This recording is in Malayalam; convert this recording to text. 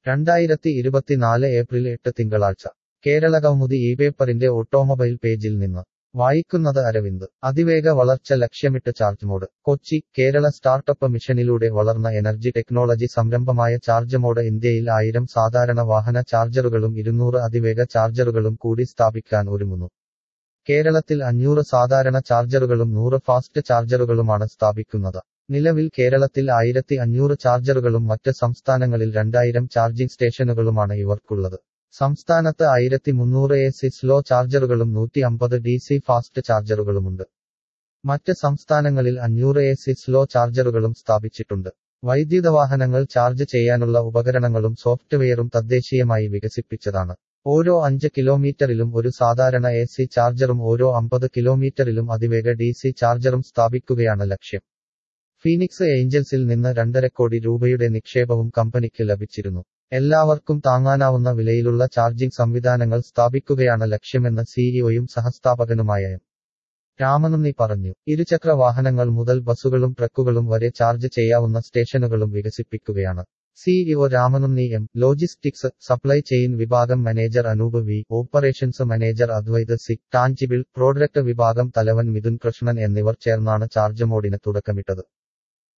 രണ്ടായിരത്തി ഇരുപത്തിനാല് ഏപ്രിൽ എട്ട് തിങ്കളാഴ്ച കേരളകൗമുദി ഈ പേപ്പറിന്റെ ഓട്ടോമൊബൈൽ പേജിൽ നിന്ന് വായിക്കുന്നത് അരവിന്ദ് അതിവേഗ വളർച്ച ലക്ഷ്യമിട്ട് charge mod Kochi Kerala startup മിഷനിലൂടെ വളർന്ന എനർജി ടെക്നോളജി സംരംഭമായ ചാർജ് മോഡ് ഇന്ത്യയിൽ ആയിരം സാധാരണ വാഹന ചാർജറുകളും ഇരുന്നൂറ് അതിവേഗ ചാർജറുകളും കൂടി സ്ഥാപിക്കാൻ ഒരുങ്ങുന്നു കേരളത്തിൽ അഞ്ഞൂറ് സാധാരണ ചാർജറുകളും നൂറ് ഫാസ്റ്റ് ചാർജറുകളുമാണ് സ്ഥാപിക്കുന്നത് നിലവിൽ കേരളത്തിൽ ആയിരത്തി അഞ്ഞൂറ് ചാർജറുകളും മറ്റ് സംസ്ഥാനങ്ങളിൽ രണ്ടായിരം ചാർജിംഗ് സ്റ്റേഷനുകളുമാണ് ഇവർക്കുള്ളത് സംസ്ഥാനത്ത് ആയിരത്തി മുന്നൂറ് എ സി സ്ലോ ചാർജറുകളും നൂറ്റി അമ്പത് ഡി സി ഫാസ്റ്റ് ചാർജറുകളുമുണ്ട് മറ്റ് സംസ്ഥാനങ്ങളിൽ അഞ്ഞൂറ് എ സി സ്ലോ ചാർജറുകളും സ്ഥാപിച്ചിട്ടുണ്ട് വൈദ്യുത വാഹനങ്ങൾ ചാർജ് ചെയ്യാനുള്ള ഉപകരണങ്ങളും സോഫ്റ്റ്വെയറും തദ്ദേശീയമായി വികസിപ്പിച്ചതാണ് ഓരോ അഞ്ച് കിലോമീറ്ററിലും ഒരു സാധാരണ എ സി ചാർജറും ഓരോ അമ്പത് കിലോമീറ്ററിലും അതിവേഗ ഡി സി ചാർജറും സ്ഥാപിക്കുകയാണ് ലക്ഷ്യം ഫീനിക്സ് ഏഞ്ചൽസിൽ നിന്ന് രണ്ടര കോടി രൂപയുടെ നിക്ഷേപവും കമ്പനിക്ക് ലഭിച്ചിരുന്നു എല്ലാവർക്കും താങ്ങാനാവുന്ന വിലയിലുള്ള ചാർജിംഗ് സംവിധാനങ്ങൾ സ്ഥാപിക്കുകയാണ് ലക്ഷ്യമെന്ന് സിഇഒയും സഹസ്ഥാപകനുമായ എം രാമനുണ്ണി പറഞ്ഞു ഇരുചക്ര വാഹനങ്ങൾ മുതൽ ബസുകളും ട്രക്കുകളും വരെ ചാർജ് ചെയ്യാവുന്ന സ്റ്റേഷനുകളും വികസിപ്പിക്കുകയാണ് CEO Ramanunni M logistics supply chain വിഭാഗം manager Anoop V operations manager Advaith C tangible product വിഭാഗം തലവൻ മിഥുൻ കൃഷ്ണൻ എന്നിവർ ചേർന്നാണ് ചാർജ് മോഡിന് തുടക്കമിട്ടത്